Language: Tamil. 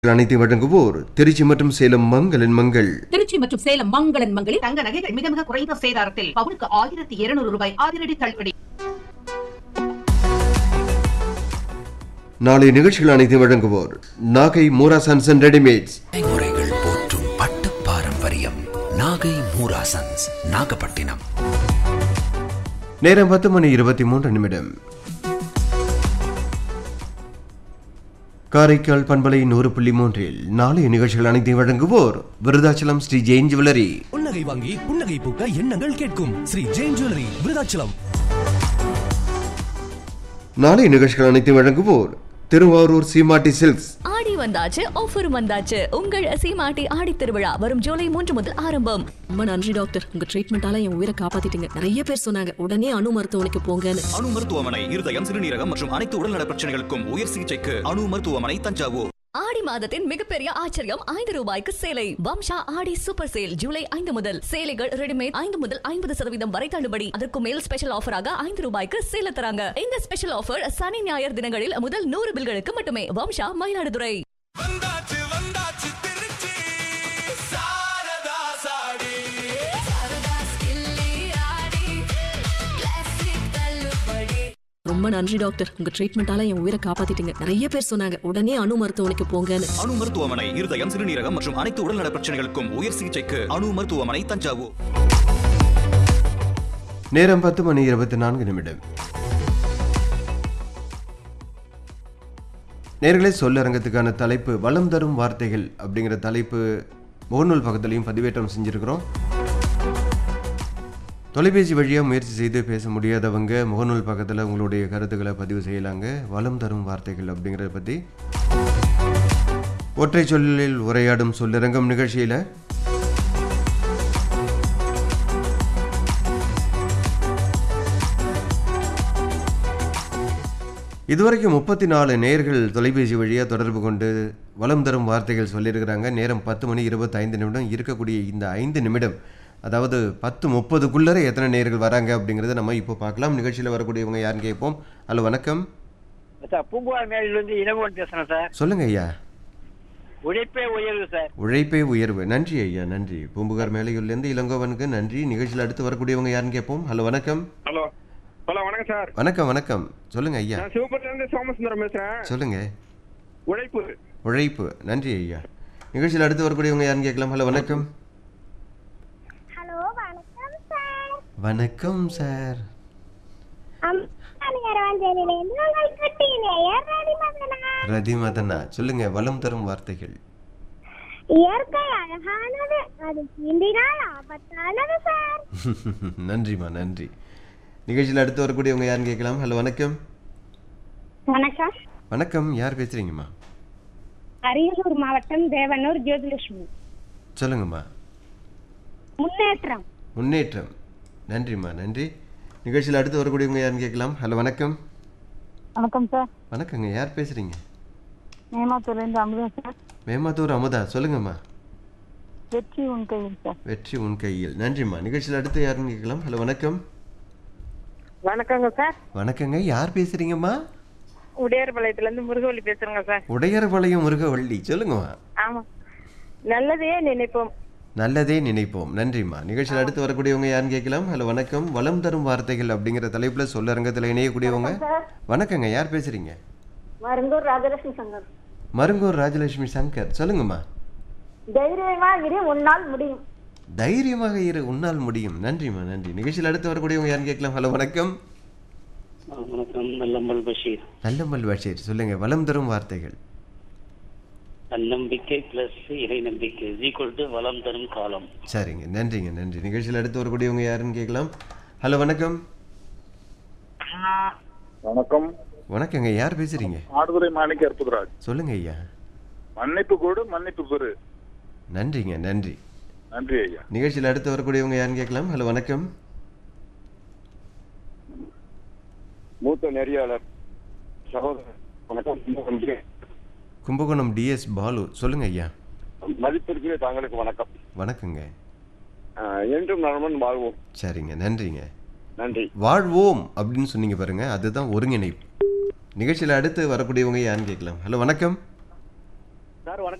அனைத்து வழங்குவோர் திருச்சி மற்றும் சேலம் மங்களன் மங்கள் திருச்சி மற்றும் சேலம் மங்களன் மங்களில் தங்க நகைகள் மிக மிக குறைந்த சேதாரத்தில் பவுனுக்கு ஆயிரத்தி இருநூறு ரூபாய் அதிரடி தள்ளுபடி நாளை நிகழ்ச்சிகள் அனைத்து வழங்குவோர் நாகை மூரா சன்சன் ரெடிமேட்ஸ் தலைமுறைகள் போற்றும் பட்டு பாரம்பரியம் நாகை மூராசன்ஸ் நாகப்பட்டினம் நேரம் பத்து மணி இருபத்தி மூன்று நிமிடம் காரைக்கால் பண்பலை நூறு புள்ளி மூன்றில் நாளைய நிகழ்ச்சிகள் அனைத்தையும் வழங்குவோர் விருதாச்சலம் ஸ்ரீ ஜெயின் ஜுவல்லரி புன்னகை வாங்கி புன்னகை பூக்க எண்ணங்கள் கேட்கும் ஸ்ரீ ஜெயின் ஜுவல்லரி விருதாச்சலம் நாளைய நிகழ்ச்சிகள் அனைத்தையும் வழங்குவோர் திருவாரூர் சீமாட்டி சில்க்ஸ் ஆடி வந்தாச்சு ஆஃபர் வந்தாச்சு உங்கள் சீமாட்டி ஆடி திருவிழா வரும் ஜூலை மூன்று முதல் ஆரம்பம் ரொம்ப நன்றி டாக்டர் உங்க ட்ரீட்மெண்டால என் உயிரை காப்பாத்திட்டீங்க நிறைய பேர் சொன்னாங்க உடனே அணு மருத்துவமனைக்கு போங்கன்னு அணு மருத்துவமனை இருதயம் சிறுநீரகம் மற்றும் அனைத்து உடல்நல பிரச்சனைகளுக்கும் உயர் சிகிச்சைக்கு அணு மருத்துவமனை தஞ்சாவூர் ஆடி மாதத்தின் மிகப்பெரிய ஆச்சரியம் ஐந்து ரூபாய்க்கு சேலை வம்சா ஆடி சூப்பர் சேல் ஜூலை ஐந்து முதல் சேலைகள் ரெடிமேட் ஐந்து முதல் ஐம்பது சதவீதம் வரை தள்ளுபடி அதற்கு மேல் ஸ்பெஷல் ஆஃபராக ஐந்து ரூபாய்க்கு சேல தராங்க இந்த ஸ்பெஷல் ஆஃபர் சனி ஞாயிறு தினங்களில் முதல் நூறு பில்களுக்கு மட்டுமே வம்சா மயிலாடுதுறை ரொம்ப நன்றி டாக்டர் உங்க ட்ரீட்மெண்டால என் உயிரை காப்பாத்திட்டீங்க நிறைய பேர் சொன்னாங்க உடனே அணு மருத்துவமனைக்கு போங்கன்னு அணு மருத்துவமனை இருதயம் சிறுநீரகம் மற்றும் அனைத்து உடல்நல பிரச்சனைகளுக்கும் உயர் சிகிச்சைக்கு அணு மருத்துவமனை தஞ்சாவூர் நேரம் பத்து மணி இருபத்தி நான்கு நிமிடம் நேர்களே சொல்லரங்கத்துக்கான தலைப்பு வளம் தரும் வார்த்தைகள் அப்படிங்கிற தலைப்பு முகநூல் பக்கத்துலையும் பதிவேற்றம் செஞ்சுருக்கிறோம் தொலைபேசி வழியாக முயற்சி செய்து பேச முடியாதவங்க முகநூல் பக்கத்தில் உங்களுடைய கருத்துக்களை பதிவு செய்யலாங்க வளம் தரும் வார்த்தைகள் அப்படிங்கிறத பற்றி ஒற்றை சொல்லில் உரையாடும் சொல்லரங்கம் நிகழ்ச்சியில் இதுவரைக்கும் முப்பத்தி நாலு நேர்கள் தொலைபேசி வழியாக தொடர்பு கொண்டு வளம் தரும் வார்த்தைகள் சொல்லியிருக்கிறாங்க நேரம் பத்து மணி இருபத்தைந்து நிமிடம் இருக்கக்கூடிய இந்த ஐந்து நிமிடம் அதாவது பத்து முப்பதுக்குள்ளே எத்தனை நேர்கள் வராங்க அப்படிங்கிறத நம்ம இப்போ பார்க்கலாம் நிகழ்ச்சியில் வரக்கூடியவங்க யாருன்னு கேட்போம் ஹலோ வணக்கம் சார் பூம்புகார் மேலிலிருந்து இளங்கோன் பேசுறேன் சார் சொல்லுங்க ஐயா உழைப்பே உயர்வு சார் உழைப்பே உயர்வு நன்றி ஐயா நன்றி பூம்புகார் மேலையூர்லேருந்து இளங்கோவனுக்கு நன்றி நிகழ்ச்சியில் அடுத்து வரக்கூடியவங்க யாருன்னு கேட்போம் ஹலோ வணக்கம் ஹலோ ஹலோ வணக்கம் சார் வணக்கம் வணக்கம் சொல்லுங்க ஐயா நான் சிவபுரில இருந்து சோமசுந்தரம் பேசுறேன் சொல்லுங்க உழைப்பு உழைப்பு நன்றி ஐயா நிகழ்ச்சியில் அடுத்து வரக்கூடியவங்க யாருன்னு கேட்கலாம் ஹலோ வணக்கம் ஹலோ வணக்கம் சார் வணக்கம் சார் அம்மாநகரவாஞ்சேரியிலேருந்து உங்கள் குட்டி நேயர் ரதிமதனா ரதி மதனா சொல்லுங்க வளம் தரும் வார்த்தைகள் இயற்கை அழகானது அது தீண்டினால் ஆபத்தானது சார் நன்றிம்மா நன்றி நிகழ்ச்சியில் அடுத்து வரக்கூடியவங்க யாருன்னு கேட்கலாம் ஹலோ வணக்கம் வணக்கம் வணக்கம் யார் பேசுறீங்கம்மா அரியலூர் மாவட்டம் தேவனூர் ஜோதிலட்சுமி சொல்லுங்கம்மா முன்னேற்றம் முன்னேற்றம் நன்றிம்மா நன்றி நிகழ்ச்சியில் அடுத்து வரக்கூடியவங்க யாருன்னு கேட்கலாம் ஹலோ வணக்கம் வணக்கம் சார் வணக்கங்க யார் பேசுறீங்க நேமாத்தூர்லேருந்து அமுதம் சார் மேமாத்தூர் அமுதா சொல்லுங்கம்மா வெற்றி உன் கையில் சார் வெற்றி உன் கையில் நன்றிம்மா நிகழ்ச்சியில் அடுத்து யாருன்னு கேட்கலாம் ஹலோ வணக்கம் வணக்கங்க சார் வணக்கங்க யார் பேசுறீங்கம்மா உடையார்பாளையத்துலேருந்து முருகவள்ளி பேசுறேங்க சார் உடையார்பாளையம் முருகவள்ளி சொல்லுங்கம்மா ஆமா நல்லதே நினைப்போம் நல்லதே நினைப்போம் நன்றிம்மா நிகழ்ச்சியில் அடுத்து வரக்கூடியவங்க யாருன்னு கேட்கலாம் ஹலோ வணக்கம் வளம் தரும் வார்த்தைகள் அப்படிங்கிற தலைப்பில் சொல்லரங்கத்தில் இணையக்கூடியவங்க வணக்கங்க யார் பேசுறீங்க மருங்கூர் ராஜலட்சுமி சங்கர் மருங்கூர் ராஜலட்சுமி சங்கர் சொல்லுங்கம்மா தைரியமா இரு உன்னால் முடியும் தைரியமாக இரு உன்னால் முடியும் நன்றிம்மா நன்றி நிகழ்ச்சியில் அடுத்து வரக்கூடியவங்க யாருன்னு கேட்கலாம் ஹலோ வணக்கம் வணக்கம் நல்லம்பல் பஷீர் நல்லமல் பஷீர் சொல்லுங்க வளம் தரும் வார்த்தைகள் தன்னம்பிக்கை பிளஸ் இறை நம்பிக்கை ஈக்குவல் டு வளம் தரும் காலம் சரிங்க நன்றிங்க நன்றி நிகழ்ச்சியில் அடுத்து வரக்கூடியவங்க யாருன்னு கேட்கலாம் ஹலோ வணக்கம் வணக்கம் வணக்கங்க யார் பேசுறீங்க ஆடுதுறை மாணிக்க அற்புதராஜ் சொல்லுங்க ஐயா மன்னிப்பு கூடு மன்னிப்பு பெறு நன்றிங்க நன்றி நன்றி ஐயா நிகழ்ச்சியில் அடுத்து வரக்கூடியவங்க யாருன்னு கேட்கலாம் ஹலோ வணக்கம் மூத்த நெறியாளர் சகோதரர் வணக்கம் கும்பகோணம் டிஎஸ் பாலு சொல்லுங்க ஐயா மதிப்பிற்கு தாங்களுக்கு வணக்கம் வணக்கங்க என்றும் நலமன் வாழ்வோம் சரிங்க நன்றிங்க நன்றி வாழ்வோம் அப்படின்னு சொன்னீங்க பாருங்க அதுதான் ஒருங்கிணைப்பு நிகழ்ச்சியில் அடுத்து வரக்கூடியவங்க யாருன்னு கேட்கலாம் ஹலோ வணக்கம் சார் வணக்கம்